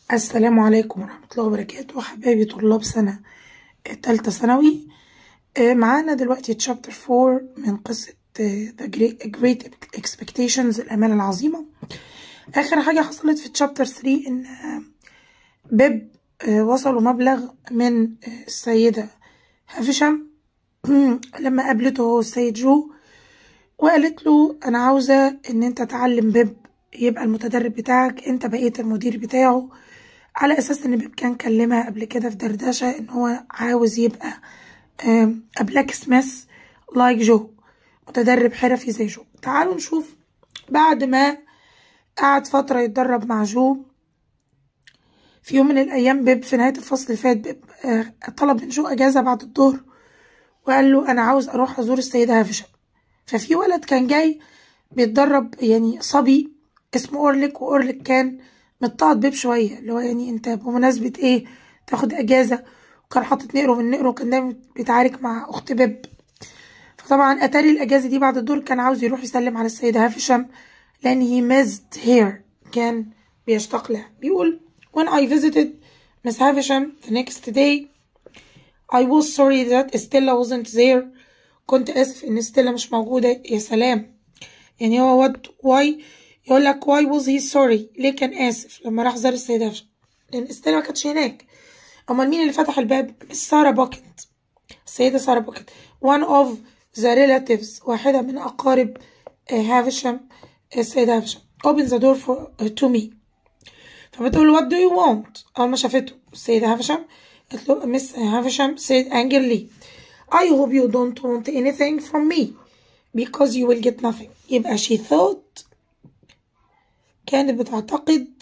السلام عليكم ورحمة الله وبركاته حبايبي طلاب سنة تالتة ثانوي آه، معانا دلوقتي تشابتر 4 من قصة آه، The Great, Great Expectations الآمال العظيمة آخر حاجة حصلت في تشابتر 3 إن آه، بيب آه، وصلوا مبلغ من آه، السيدة هافشام لما قابلته هو السيد جو وقالت له أنا عاوزة إن أنت تعلم بيب يبقى المتدرب بتاعك أنت بقيت المدير بتاعه على أساس إن بيب كان كلمها قبل كده في دردشة إن هو عاوز يبقى بلاك سميث لايك جو متدرب حرفي زي جو تعالوا نشوف بعد ما قعد فترة يتدرب مع جو في يوم من الأيام بيب في نهاية الفصل اللي فات بيب آه، طلب من جو أجازة بعد الظهر وقال له أنا عاوز أروح أزور السيدة هافشة ففي ولد كان جاي بيتدرب يعني صبي اسمه أورليك وأورليك كان مضطهد بيب شوية اللي هو يعني أنت بمناسبة إيه تاخد أجازة وكان حاطط نقره من نقره وكان دايما بيتعارك مع أخت بيب فطبعا أتاري الأجازة دي بعد الدور كان عاوز يروح يسلم على السيدة هافشام لأن he missed her كان بيشتاق لها بيقول when I visited Miss Havisham the next day I was sorry that Stella wasn't there كنت آسف إن ستيلا مش موجودة يا سلام يعني هو what why يقول لك why was he sorry ليه كان آسف لما راح زار السيدة هافشام لأن ستيلا ما كانتش هناك أمال مين اللي فتح الباب مس سارة باكت السيدة سارة باكت one of the relatives واحدة من أقارب آه، هافشام السيدة هافشام open the door for to me فبتقول what do you want أول ما شافته السيدة هافشام قالت له مس هافشام said angrily I hope you don't want anything from me because you will get nothing يبقى she thought كانت بتعتقد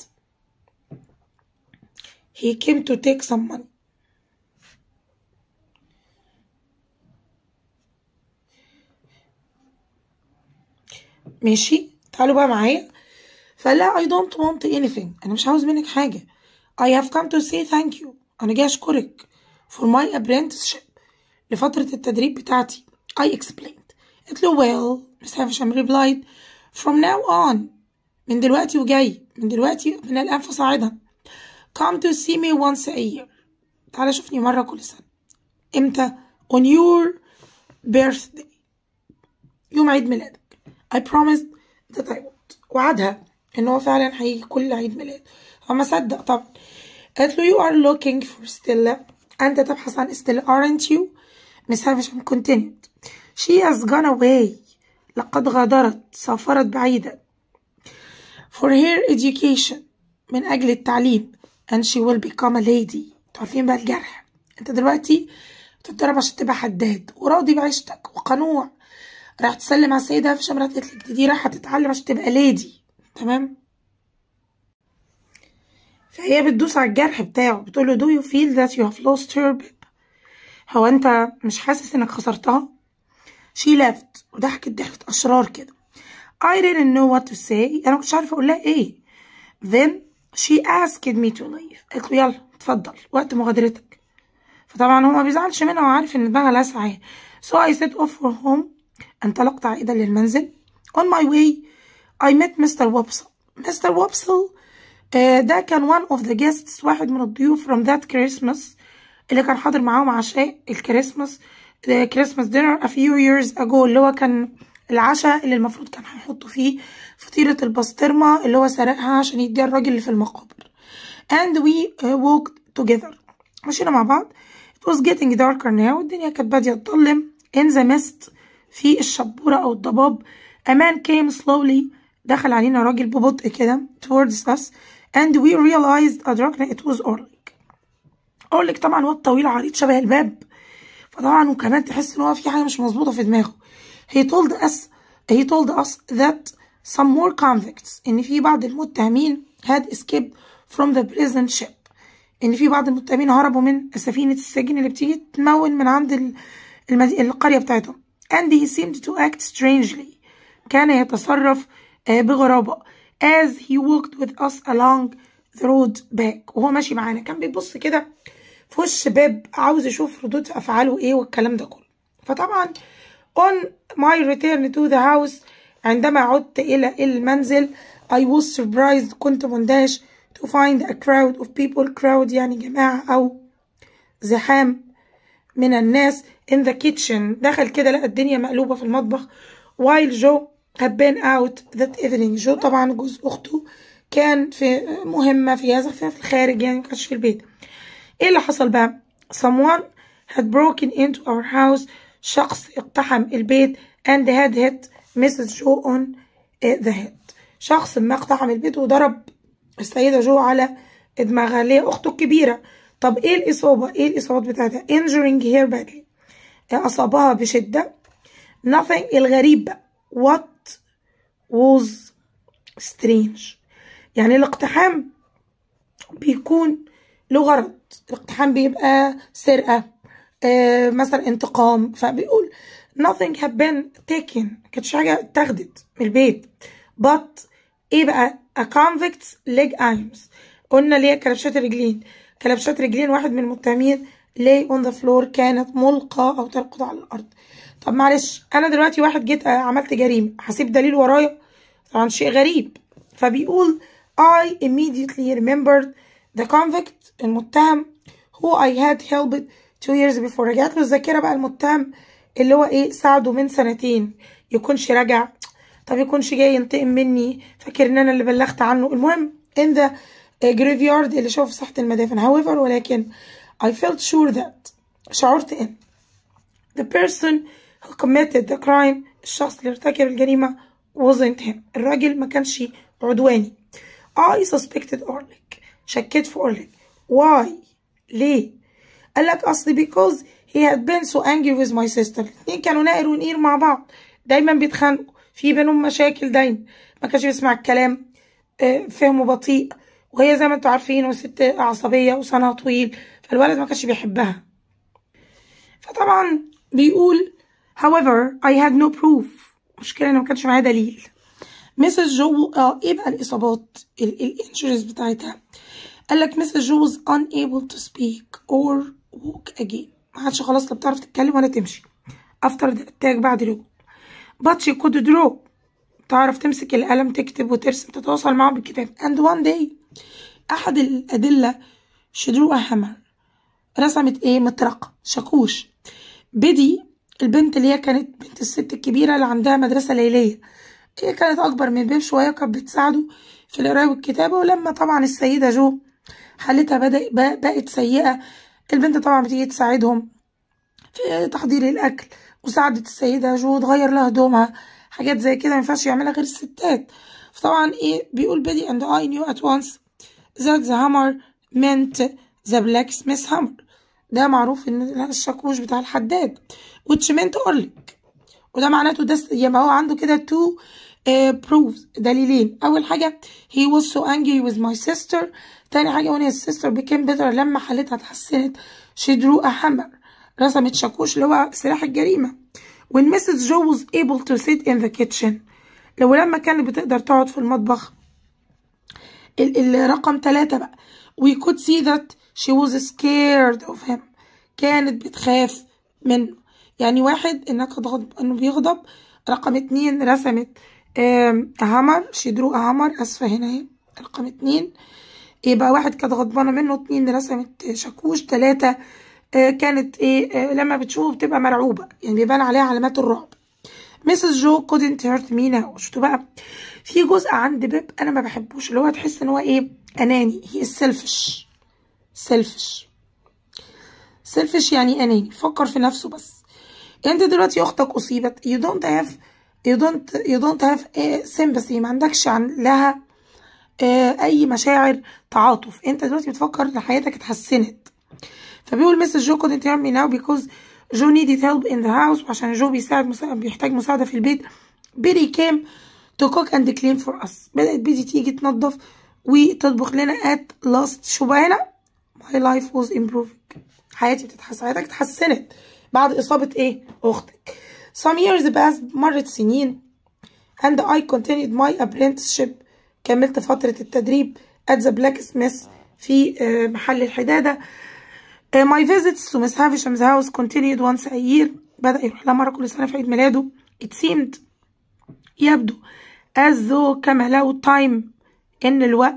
he came to take some money ماشي تعالوا بقى معايا فلا I don't want anything أنا مش عاوز منك حاجة I have come to say thank you أنا جاي أشكرك for my apprenticeship لفترة التدريب بتاعتي I explained قلت له well Miss Havisham replied from now on من دلوقتي وجاي من دلوقتي من الآن فصاعدا come to see me once a year تعالى شوفني مرة كل سنة إمتى on your birthday يوم عيد ميلادك I promised that I would وعدها إن هو فعلا هيجي كل عيد ميلاد فما صدق طبعا قالت له you are looking for Stella أنت تبحث عن Stella aren't you Miss Havisham continued she has gone away لقد غادرت سافرت بعيدا for her education من أجل التعليم and she will become a lady تعرفين بقى الجرح انت دلوقتي بتتدرب عشان تبقى حداد وراضي بعيشتك وقنوع راح تسلم على السيدة هافشام راحت قالت لك دي رايحة تتعلم عشان تبقى ليدي تمام فهي بتدوس على الجرح بتاعه بتقول له do you feel that you have lost her babe هو انت مش حاسس انك خسرتها she left وضحكت ضحكة أشرار كده I didn't know what to say أنا مكنتش عارفة أقول لها إيه then she asked me to leave قالت له يلا اتفضل وقت مغادرتك فطبعا هو ما بيزعلش منها وعارف ان دماغها لاسعة so I set off for home انطلقت عائدا للمنزل on my way I met Mr. Wopsle Mr. Wopsle آه، ده كان one of the guests واحد من الضيوف from that Christmas اللي كان حاضر معاهم عشاء الكريسماس the Christmas dinner a few years ago اللي هو كان العشاء اللي المفروض كان هيحطوا فيه فطيرة البسطرمة اللي هو سرقها عشان يديها الراجل اللي في المقابر and we uh, walked together مشينا مع بعض it was getting darker now الدنيا كانت بادية تضلم in the mist في الشبورة أو الضباب a man came slowly دخل علينا راجل ببطء كده towards us and we realized أدركنا it was Orlik أورليك طبعا واد طويل عريض شبه الباب فطبعا وكمان تحس ان هو في حاجه مش مظبوطه في دماغه he told us he told us that some more convicts ان في بعض المتهمين had escaped from the prison ship ان في بعض المتهمين هربوا من سفينه السجن اللي بتيجي تمون من عند ال- المد... القريه بتاعتهم and he seemed to act strangely كان يتصرف آه، بغرابه as he walked with us along the road back وهو ماشي معانا كان بيبص كده في وش باب عاوز يشوف ردود افعاله ايه والكلام ده كله فطبعا on my return to the house عندما عدت الى المنزل I was surprised كنت مندهش to find a crowd of people crowd يعني جماعة أو زحام من الناس in the kitchen دخل كده لقى الدنيا مقلوبة في المطبخ while Joe had been out that evening جو طبعا جوز أخته كان في مهمة في هذا في الخارج يعني مكانش في البيت ايه اللي حصل بقى someone had broken into our house شخص اقتحم البيت and had hit Mrs. Joe on the head شخص ما اقتحم البيت وضرب السيدة جو على دماغها اللي هي أخته الكبيرة طب ايه الإصابة ايه الإصابات بتاعتها injuring her badly أصابها بشدة nothing الغريب بقى what was strange يعني الاقتحام بيكون له غرض الاقتحام بيبقى سرقة آه مثلا انتقام فبيقول nothing had been taken كانتش حاجة اتاخدت من البيت but ايه بقى a convict's leg arms قلنا ليه كلبشات الرجلين كلبشات رجلين واحد من المتهمين lay on the floor كانت ملقى او ترقد على الارض طب معلش انا دلوقتي واحد جيت عملت جريمة هسيب دليل ورايا طبعا شيء غريب فبيقول I immediately remembered the convict المتهم who I had helped two years before رجعت له الذاكرة بقى المتهم اللي هو ايه ساعده من سنتين يكونش رجع طب يكونش جاي ينتقم مني فاكر ان انا اللي بلغت عنه المهم in the graveyard اللي شوف ساحة المدافن however ولكن I felt sure that شعرت ان the person who committed the crime الشخص اللي ارتكب الجريمة wasn't him الراجل ما كانش عدواني I suspected Orlik شكيت في أورليك why ليه قال لك أصلي because he had been so angry with my sister الاتنين كانوا نائر ونقير مع بعض دايما بيتخانقوا في بينهم مشاكل دايما ما كانش بيسمع الكلام فهمه بطيء وهي زي ما انتوا عارفين وست عصبية وسنها طويل فالولد ما كانش بيحبها فطبعا بيقول however I had no proof مشكلة انه ما كانش معايا دليل مسز جو اه ايه بقى الاصابات الانجريز بتاعتها قال لك مسز جو was unable to speak or walk again ما عادش خلاص لا بتعرف تتكلم ولا تمشي after the attack بعد الهجوم but she could draw تعرف تمسك القلم تكتب وترسم تتواصل معاهم بالكتاب and one day احد الادله she drew a hammer رسمت ايه مطرقه شاكوش بدي البنت اللي هي كانت بنت الست الكبيره اللي عندها مدرسه ليليه هي كانت أكبر من بيب شوية وكانت بتساعده في القراية والكتابة ولما طبعا السيدة جو حالتها بدأ بقت سيئة البنت طبعا بتيجي تساعدهم في تحضير الأكل مساعدة السيدة جو تغير لها هدومها حاجات زي كده مينفعش يعملها غير الستات فطبعا ايه بيقول بدي and I knew at once that the hammer meant the blacksmith hammer ده معروف ان الشاكوش بتاع الحداد which meant أورليك وده معناته ده يبقى هو عنده كده تو بروفز دليلين اول حاجه he was so angry with my sister تاني حاجه when his sister became better لما حالتها اتحسنت she drew a hammer رسمت شاكوش اللي هو سلاح الجريمه when Mrs. Joe was able to sit in the kitchen لو لما كانت بتقدر تقعد في المطبخ الرقم ثلاثة بقى we could see that she was scared of him كانت بتخاف منه يعني واحد انك تغضب انه بيغضب رقم اتنين رسمت هامر شدرو هامر اسفة هنا اهي رقم اتنين يبقى واحد كانت غضبانة منه اتنين رسمت شاكوش تلاتة كانت ايه لما بتشوفه بتبقى مرعوبة يعني بيبان عليها علامات الرعب مسز جو couldn't hurt me now شفتوا بقى في جزء عند بيب انا ما بحبوش اللي هو تحس ان هو ايه اناني هي سيلفش سيلفش سيلفش يعني اناني فكر في نفسه بس انت دلوقتي اختك اصيبت you don't have you don't you don't have sympathy ما عندكش عن لها اي مشاعر تعاطف انت دلوقتي بتفكر ان حياتك اتحسنت فبيقول مسز جو couldn't help me now because جو needed help in the house وعشان جو بيساعد مساعد بيحتاج مساعدة في البيت بيري came to cook and clean for us بدأت بيدي تيجي تنظف وتطبخ لنا at last شو بقى هنا my life was improving حياتي بتتحسن حياتك اتحسنت بعد إصابة إيه أختك some years passed مرت سنين and I continued my apprenticeship كملت فترة التدريب at the blacksmith في محل الحدادة my visits to Miss Havisham's house continued once a year بدأ يروح لها مرة كل سنة في عيد ميلاده it seemed يبدو as though كما لو time إن الوقت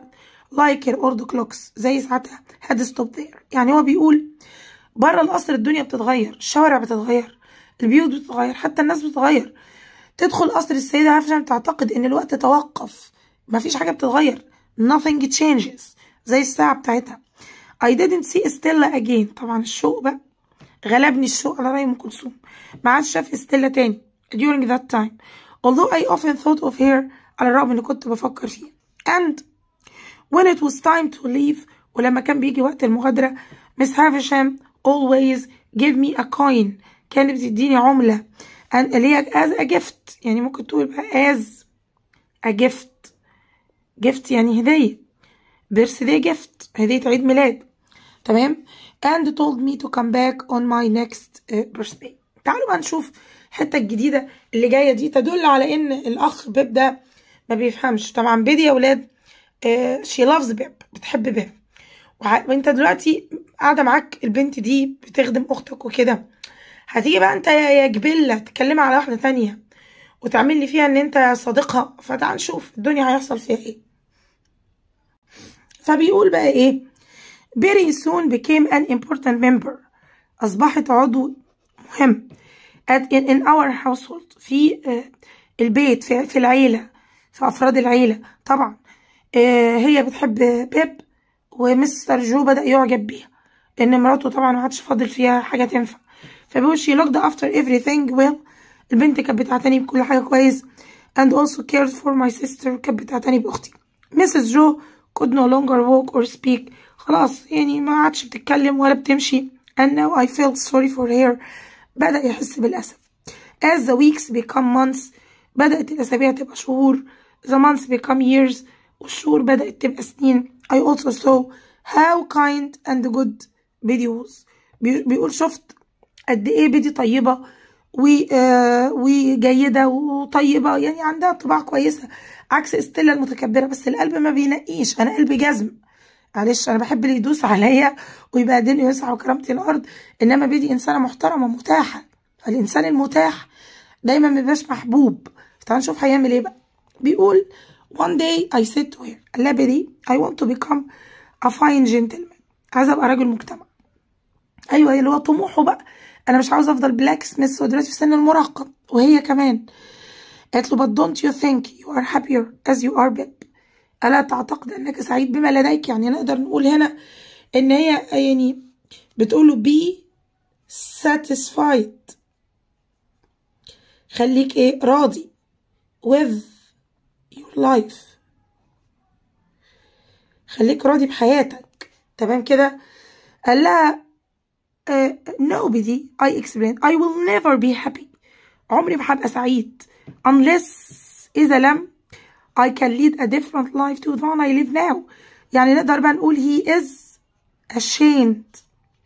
like her old clocks زي ساعتها had stopped there يعني هو بيقول بره القصر الدنيا بتتغير الشوارع بتتغير البيوت بتتغير حتى الناس بتتغير تدخل قصر السيدة عشان تعتقد ان الوقت توقف مفيش حاجة بتتغير nothing changes زي الساعة بتاعتها I didn't see Stella again طبعا الشوق بقى غلبني الشوق على رأي أم كلثوم ما عادش شاف ستيلا تاني during that time although I often thought of her على الرغم إني كنت بفكر فيها and when it was time to leave ولما كان بيجي وقت المغادرة Miss Havisham always gave me a coin كانت بتديني عملة and اللي هي as a gift يعني ممكن تقول بقى as a gift gift يعني هدية birthday gift هدية عيد ميلاد تمام and told me to come back on my next uh, birthday تعالوا بقى نشوف الحتة الجديدة اللي جاية دي تدل على ان الاخ بيب ده ما بيفهمش طبعا بيدي يا ولاد uh, she loves بيب بتحب بيب وانت دلوقتي قاعدة معاك البنت دي بتخدم اختك وكده هتيجي بقى انت يا جبلة تتكلمي على واحدة تانية وتعمل لي فيها ان انت صديقها فتعال نشوف الدنيا هيحصل فيها ايه فبيقول بقى ايه very soon became an important member أصبحت عضو مهم at in, in our household في uh, البيت في, في العيلة في أفراد العيلة طبعا uh, هي بتحب بيب ومستر جو بدأ يعجب بيها إن مراته طبعا ما عادش فاضل فيها حاجة تنفع فبيقول she looked after everything well البنت كانت بتعتني بكل حاجة كويس and also cared for my sister كانت بتعتني بأختي Mrs. جو could no longer walk or speak خلاص يعني ما عادش بتتكلم ولا بتمشي and now I felt sorry for her بدأ يحس بالأسف as the weeks become months بدأت الأسابيع تبقى شهور the months become years والشهور بدأت تبقى سنين I also saw how kind and good بدي was بيقول شفت قد ايه بدي طيبة و آه وجيدة وطيبة يعني عندها طباع كويسة عكس استيلا المتكبرة بس القلب ما بينقيش أنا قلبي جزم معلش انا بحب اللي يدوس عليا ويبهدلني ويسعى وكرامتي الارض انما بدي انسانه محترمه متاحه فالانسان المتاح دايما مبيبقاش محبوب تعال نشوف هيعمل ايه بقى بيقول one day I said to her قال لها بدي I want to become a fine gentleman عايزه ابقى راجل مجتمع ايوه اللي هو طموحه بقى انا مش عاوزه افضل بلاك سميث ودلوقتي في سن المراهقه وهي كمان قالت له but don't you think you are happier as you are Beb ألا تعتقد أنك سعيد بما لديك يعني نقدر نقول هنا إن هي يعني بتقوله be satisfied خليك إيه راضي with your life خليك راضي بحياتك تمام كده قال لها uh, nobody I explained I will never be happy عمري ما هبقى سعيد unless إذا لم I can lead a different life to the one I live now يعني نقدر بقى نقول he is ashamed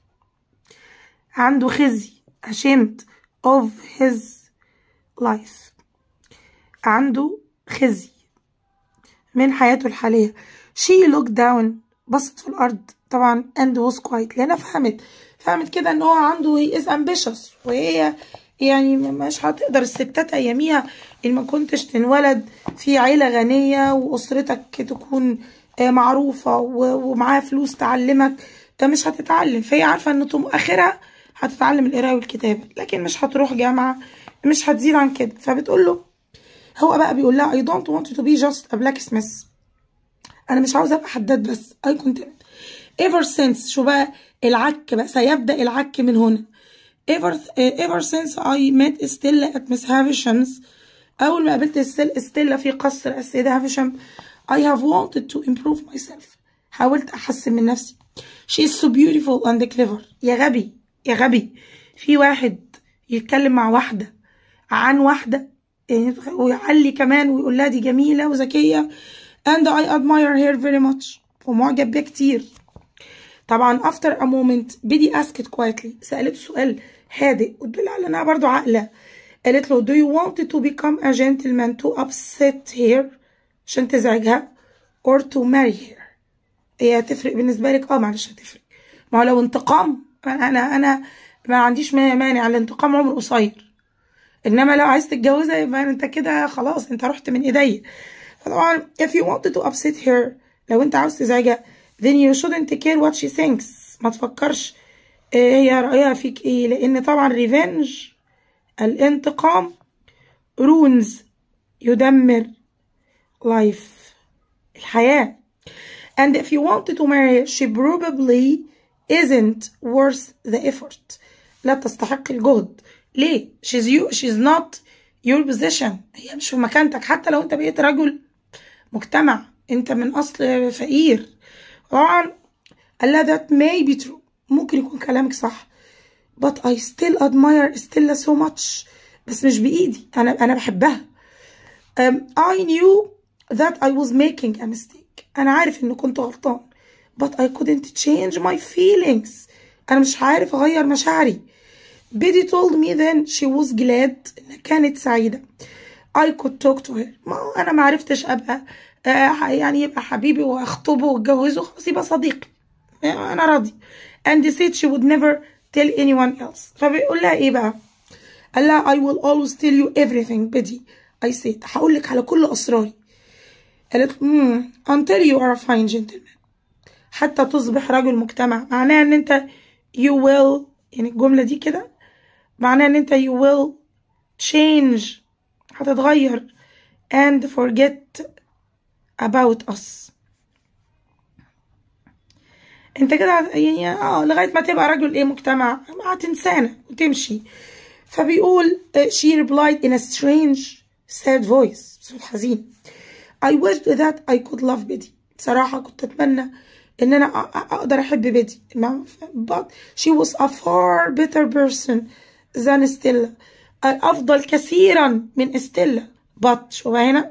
عنده خزي ashamed of his life عنده خزي من حياته الحالية she looked down بصت في الأرض طبعا and was quiet لأنها فهمت فهمت كده إن هو عنده he is ambitious وهي يعني مش هتقدر الستات اياميها ان ما كنتش تنولد في عيله غنيه واسرتك تكون معروفه ومعاها فلوس تعلمك مش هتتعلم فهي عارفه ان اخرها هتتعلم القرايه والكتابه لكن مش هتروح جامعه مش هتزيد عن كده فبتقول له هو بقى بيقول لها I don't want you to be just a blacksmith انا مش عاوزه ابقى حداد بس I content ever since شو بقى العك بقى سيبدا العك من هنا ever ever since I met Stella at Miss Havisham's أول ما قابلت ستيلا في قصر السيدة هافشام I have wanted to improve myself حاولت أحسن من نفسي she is so beautiful and clever يا غبي يا غبي في واحد يتكلم مع واحدة عن واحدة ويعلي كمان ويقول لها دي جميلة وذكية and I admire her very much ومعجب بيها كتير طبعا after a moment بدي asked quietly سألته سؤال هادئ وتدل على انها برضو عاقلة قالت له do you want to become a gentleman to upset her عشان تزعجها or to marry her هي هتفرق بالنسبة لك اه معلش هتفرق ما هو لو انتقام انا انا ما عنديش مانع الانتقام عمره قصير انما لو عايز تتجوزها يبقى انت كده خلاص انت رحت من ايديا فطبعا if you wanted to upset her لو انت عاوز تزعجها then you shouldn't care what she thinks ما تفكرش آه، هي رأيها فيك ايه لان طبعا revenge الانتقام ruins يدمر life الحياة and if you wanted to marry her she probably isn't worth the effort لا تستحق الجهد ليه she's you she's not your position هي مش في مكانتك حتى لو انت بقيت رجل مجتمع انت من اصل فقير طبعا قال لها that may be true ممكن يكون كلامك صح but I still admire Stella so much بس مش بإيدي أنا أنا بحبها um, I knew that I was making a mistake أنا عارف إن كنت غلطان but I couldn't change my feelings أنا مش عارف أغير مشاعري Biddy told me then she was glad إنها كانت سعيدة I could talk to her ما هو أنا ما عرفتش أبقى آه يعني يبقى حبيبي وأخطبه وأتجوزه خلاص يبقى صديقي آه، أنا راضي and said she would never tell anyone else فبيقول لها إيه بقى قال لها I will always tell you everything Biddy I said هقول لك على كل أسراري قالت امم until you are a fine gentleman حتى تصبح رجل مجتمع معناها ان انت you will يعني الجملة دي كده معناها ان انت you will change هتتغير and forget about us انت كده هت- يعني اه لغاية ما تبقى رجل ايه مجتمع هتنسانا وتمشي فبيقول آه، she replied in a strange sad voice بصوت حزين I wished that I could love Biddy صراحة كنت أتمنى إن أنا أ- أ- أقدر أحب بيدي ما- but she was a far better person than Stella أفضل كثيرا من استيلا but شوف هنا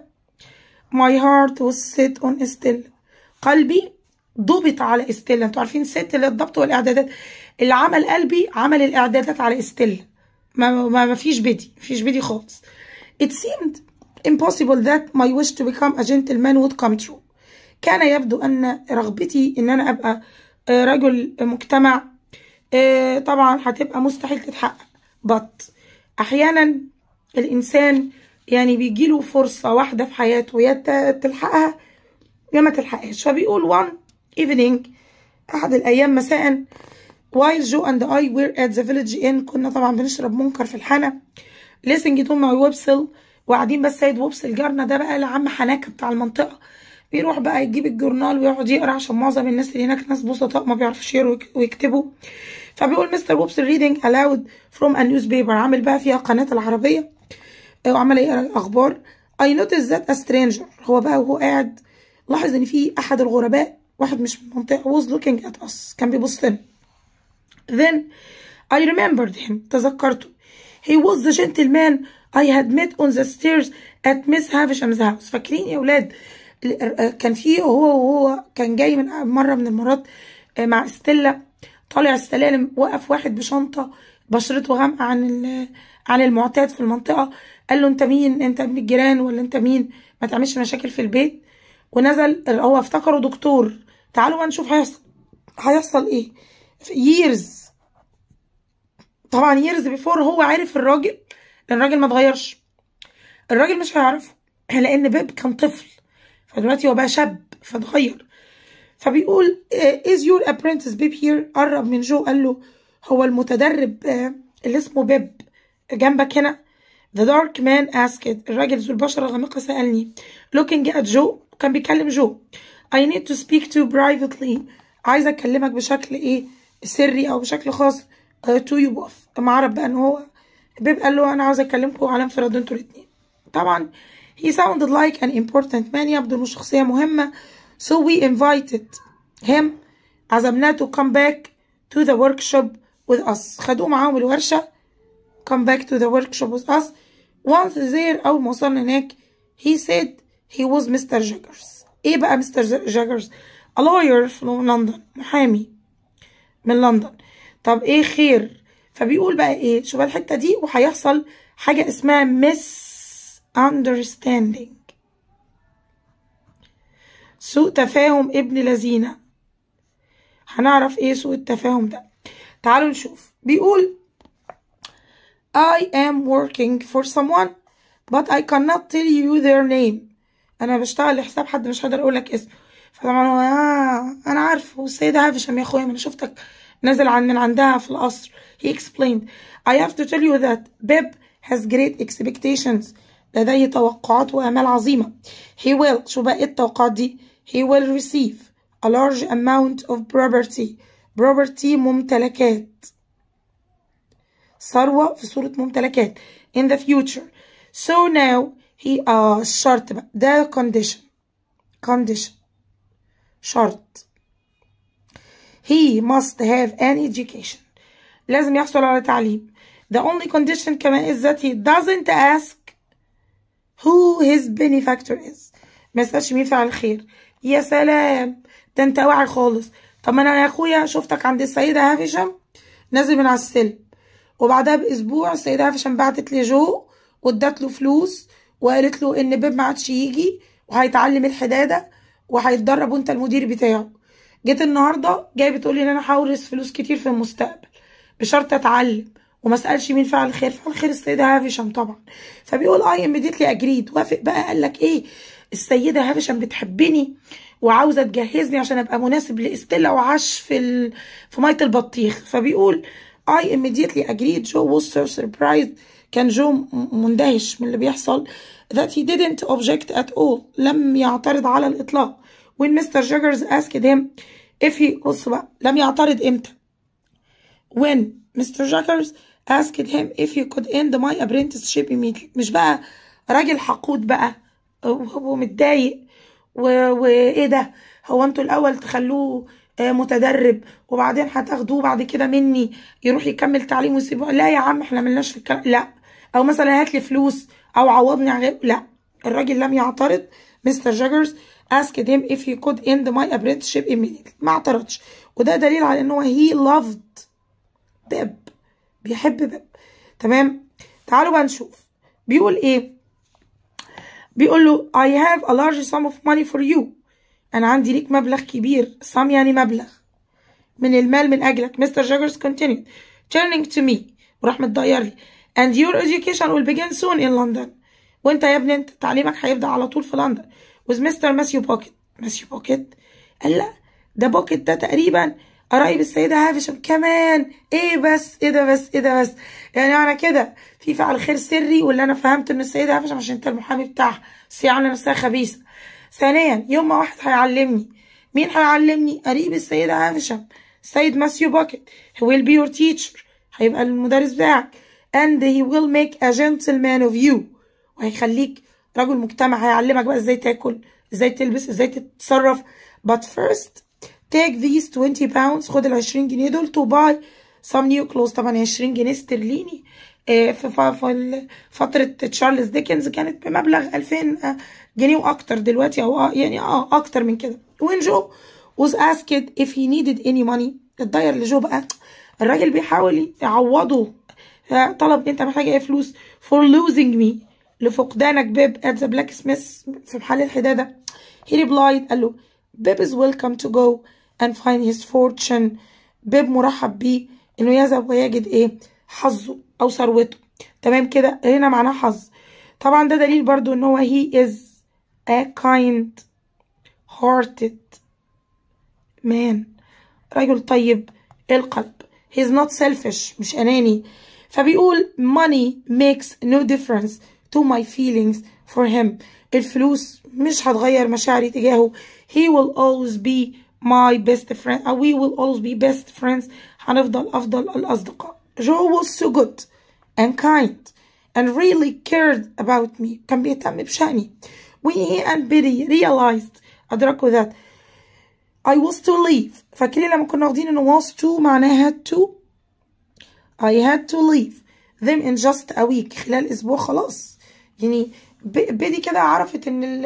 my heart was set on Stella قلبي ضبط على استيلا انتوا عارفين ست اللي الضبط والاعدادات اللي عمل قلبي عمل الاعدادات على استيلا ما ما ما فيش بدي ما فيش بدي خالص it seemed impossible that my wish to become a gentleman would come true كان يبدو ان رغبتي ان انا ابقى آه، رجل مجتمع آه، طبعا هتبقى مستحيل تتحقق but احيانا الانسان يعني بيجيله فرصة واحدة في حياته يا ت- تلحقها يا ما تلحقهاش فبيقول one evening أحد الأيام مساء while Joe and I were at the village inn كنا طبعا بنشرب منكر في الحانة listening to my websel وقاعدين بس سيد وبسل جارنا ده بقى لعم حناكة بتاع المنطقة بيروح بقى يجيب الجورنال ويقعد يقرا عشان معظم الناس اللي هناك ناس بسطاء ما بيعرفوش يقروا ويك- ويكتبوا فبيقول مستر وبسل reading aloud from a newspaper عامل بقى فيها قناة العربية وعمال يقرا اخبار I noticed that a stranger هو بقى وهو قاعد لاحظ ان في احد الغرباء واحد مش من المنطقه was looking at us كان بيبص لنا then I remembered him تذكرته he was the gentleman I had met on the stairs at Miss Havisham's house فاكرين يا ولاد ال- كان في هو وهو كان جاي من مره من المرات مع ستيلا طالع السلالم وقف واحد بشنطه بشرته غامقه عن ال- عن المعتاد في المنطقه قال له انت مين انت ابن الجيران ولا انت مين ما تعملش مشاكل في البيت ونزل هو افتكره دكتور تعالوا بقى نشوف هيحصل هيحصل ايه years طبعا years before هو عارف الراجل لان الراجل ما اتغيرش الراجل مش هيعرفه لان بيب كان طفل فدلوقتي هو بقى شاب فاتغير فبيقول آه، is your apprentice بيب here قرب من جو قال له هو المتدرب آه، اللي اسمه بيب جنبك هنا The dark man asked الراجل ذو البشرة الغامقة سألني looking at جو كان بيكلم جو I need to speak to you privately عايز أكلمك بشكل إيه سري أو بشكل خاص uh, to you both أما عرف بقى إن هو بيب قال له أنا عاوز أكلمكم على انفراد انتوا الاتنين طبعا he sounded like an important man يبدو إنه شخصية مهمة so we invited him عزمناه to come back to the workshop with us خدوه معاهم الورشة come back to the workshop with us once there أول ما وصلنا هناك he said he was Mr. Jaggers إيه بقى مستر Jaggers a lawyer from لندن محامي من لندن طب إيه خير فبيقول بقى إيه شوف الحتة دي وهيحصل حاجة اسمها misunderstanding سوء تفاهم ابن لذينة هنعرف ايه سوء التفاهم ده تعالوا نشوف بيقول I am working for someone but I cannot tell you their name أنا بشتغل لحساب حد مش هقدر أقول لك اسمه فطبعا هو آه أنا عارفه والسيدة هافشم يا أخويا ما أنا شفتك نازل عن من عندها في القصر he explained I have to tell you that Bib has great expectations لديه توقعات وآمال عظيمة he will شو بقى إيه التوقعات دي he will receive a large amount of property property ممتلكات ثروة في صورة ممتلكات in the future so now he آه الشرط بقى ده condition condition شرط he must have an education لازم يحصل على تعليم the only condition كمان is that he doesn't ask who his benefactor is ما يسألش مين فعل الخير يا سلام ده انت واعي خالص طب ما انا يا اخويا شفتك عند السيدة هافشم نازل من على السلم وبعدها باسبوع السيدة هافشم بعتت لي جو وادت له فلوس وقالت له ان بيب ما عادش يجي وهيتعلم الحداده وهيتدرب وانت المدير بتاعه جيت النهارده جاي بتقول لي ان انا هورث فلوس كتير في المستقبل بشرط اتعلم وما اسالش مين فعل الخير فعل الخير السيده هافشم طبعا فبيقول اي immediately اجريد وافق بقى قال لك ايه السيده هافشم بتحبني وعاوزه تجهزني عشان ابقى مناسب لاستيلا وعاش في ال... في ميه البطيخ فبيقول I immediately agreed جو was so surprised كان جو مندهش من اللي بيحصل that he didn't object at all لم يعترض على الإطلاق when Mr. Jaggers asked him if he بص بقى لم يعترض إمتى when Mr. Jaggers asked him if he could end my apprenticeship immediately مش بقى راجل حقود بقى وهو متضايق وايه ده هو انتوا الاول تخلوه متدرب وبعدين هتاخدوه بعد كده مني يروح يكمل تعليم ويسيبوه لا يا عم احنا ملناش في الكلام لا او مثلا هات لي فلوس او عوضني عن لا الراجل لم يعترض مستر جاجرز asked him if he could end my apprenticeship immediately ما اعترضش وده دليل على ان هو he loved بيب بيحب بيب تمام تعالوا بقى نشوف بيقول ايه بيقول له I have a large sum of money for you انا عندي ليك مبلغ كبير sum يعني مبلغ من المال من اجلك مستر جاجرز continued turning to me وراح متضير لي and your education will begin soon in London وانت يا ابني انت تعليمك هيبدأ على طول في لندن with Mr. ماثيو بوكيت ماثيو بوكيت قال لا ده بوكيت ده تقريبا قرايب السيدة هافشم كمان ايه بس ايه ده بس ايه ده بس يعني انا كده في فعل خير سري واللي انا فهمت ان السيدة هافشم عشان انت المحامي بتاعها بس يعني نفسها خبيثة ثانيا يوم ما واحد هيعلمني مين هيعلمني قريب السيدة هافشم السيد ماثيو بوكيت he will be your teacher هيبقى المدرس بتاعك and he will make a gentleman of you وهيخليك رجل مجتمع هيعلمك بقى ازاي تاكل ازاي تلبس ازاي تتصرف but first take these 20 pounds خد ال 20 جنيه دول to buy some new clothes طبعا 20 جنيه استرليني في في فترة تشارلز ديكنز كانت بمبلغ 2000 جنيه واكتر دلوقتي او يعني اه اكتر من كده وين جو was asked if he needed any money اتضير لجو بقى الراجل بيحاول يعوضه طلب انت محتاج ايه فلوس for losing me لفقدانك بيب at the blacksmith في محل الحدادة he replied قال له بيب is welcome to go and find his fortune بيب مرحب بيه انه يذهب ويجد ايه حظه او ثروته تمام كده هنا معناه حظ طبعا ده دليل برضو ان هو he is a kind hearted man رجل طيب القلب he's not selfish مش اناني فبيقول money makes no difference to my feelings for him الفلوس مش هتغير مشاعري تجاهه he will always be my best friend أو we will always be best friends هنفضل أفضل الأصدقاء Joe was so good and kind and really cared about me كان بيهتم بشأني when he and Biddy realized أدركوا that I was to leave فاكرين لما كنا واخدين إن was to معناها had to I had to leave them in just a week خلال أسبوع خلاص يعني بدي كده عرفت ان ال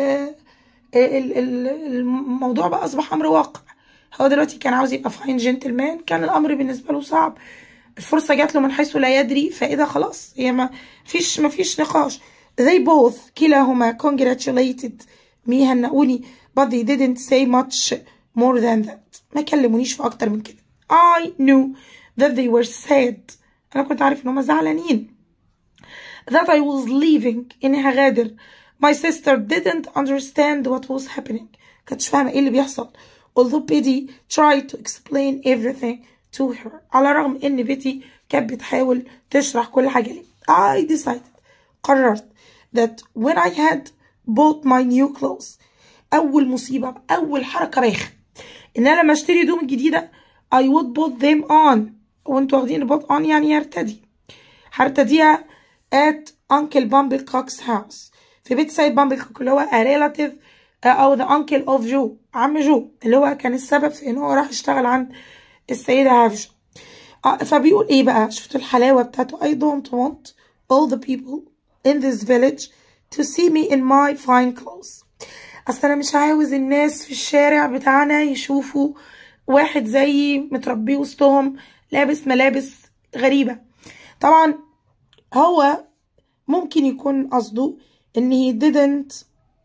ال الموضوع بقى اصبح امر واقع هو دلوقتي كان عاوز يبقى فاين جنتلمان كان الامر بالنسبه له صعب الفرصه جات له من حيث لا يدري فايه ده خلاص هي ما فيش ما فيش نقاش they both كلاهما congratulated me هنقوني but they didn't say much more than that ما كلمونيش في اكتر من كده I knew that they were sad انا كنت عارف ان هم زعلانين that I was leaving إني هغادر my sister didn't understand what was happening كانتش فاهمة ايه اللي بيحصل although Betty tried to explain everything to her على الرغم ان بيتي كانت بتحاول تشرح كل حاجة لي I decided قررت that when I had bought my new clothes أول مصيبة أول حركة بايخة إن أنا لما أشتري هدوم الجديدة I would put them on وانتوا واخدين put on يعني يرتدي هرتديها at Uncle Bumblecock's house في بيت سيد بامبلكوك اللي هو a relative أو the uncle of Joe عم جو اللي هو كان السبب في إن هو راح يشتغل عند السيدة هافشة فبيقول إيه بقى شفتوا الحلاوة بتاعته I don't want all the people in this village to see me in my fine clothes اصل انا مش عاوز الناس في الشارع بتاعنا يشوفوا واحد زيي متربي وسطهم لابس ملابس غريبة طبعا هو ممكن يكون قصده ان he didn't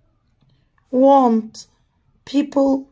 want people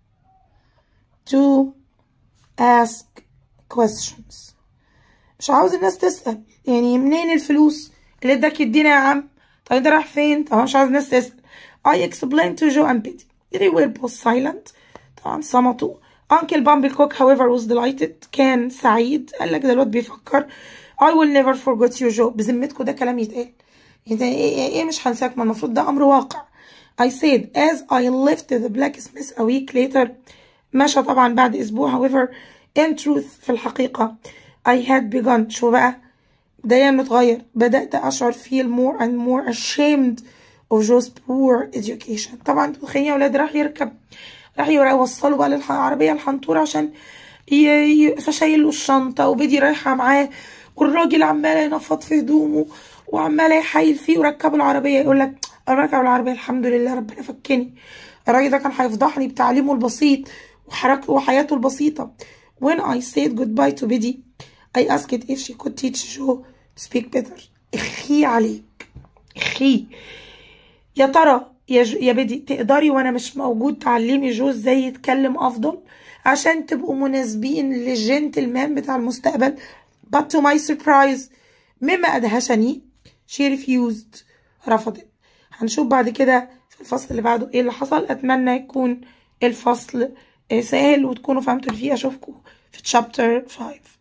to ask questions مش عاوز الناس تسأل يعني منين الفلوس اللي اداك يدينا يا عم طب انت رايح فين طب مش عاوز الناس تسأل I explained to Joe and Betty they were both silent طبعا صمتوا Uncle Bumblecock however was delighted كان سعيد قال لك ده الواد بيفكر I will never forget you Joe بذمتكم ده كلام يتقال يعني ايه, إيه, إيه مش هنساك ما المفروض ده امر واقع I said as I left the blacksmith a week later مشى طبعا بعد اسبوع however in truth في الحقيقة I had begun شو بقى ده متغير بدأت أشعر feel more and more ashamed of Joe's poor education طبعا انتوا متخيلين يا ولاد راح يركب راح يوصلوا بقى للعربية الحنطورة عشان فشايل له الشنطة وبدي رايحة معاه والراجل عمال ينفض في هدومه وعمال يحايل فيه وركبوا العربية يقول لك انا راكب العربية الحمد لله ربنا فكني الراجل ده كان هيفضحني بتعليمه البسيط وحركته وحياته البسيطة when I said goodbye to Biddy I asked if she could teach Joe to speak better اخي عليك اخي يا ترى يا, ج... يا بدي تقدري وانا مش موجود تعلمي جو ازاي يتكلم افضل عشان تبقوا مناسبين للجنتلمان بتاع المستقبل but to my surprise مما ادهشني she refused رفضت هنشوف بعد كده في الفصل اللي بعده ايه اللي حصل اتمنى يكون الفصل سهل وتكونوا فهمتوا اللي فيه اشوفكم في chapter 5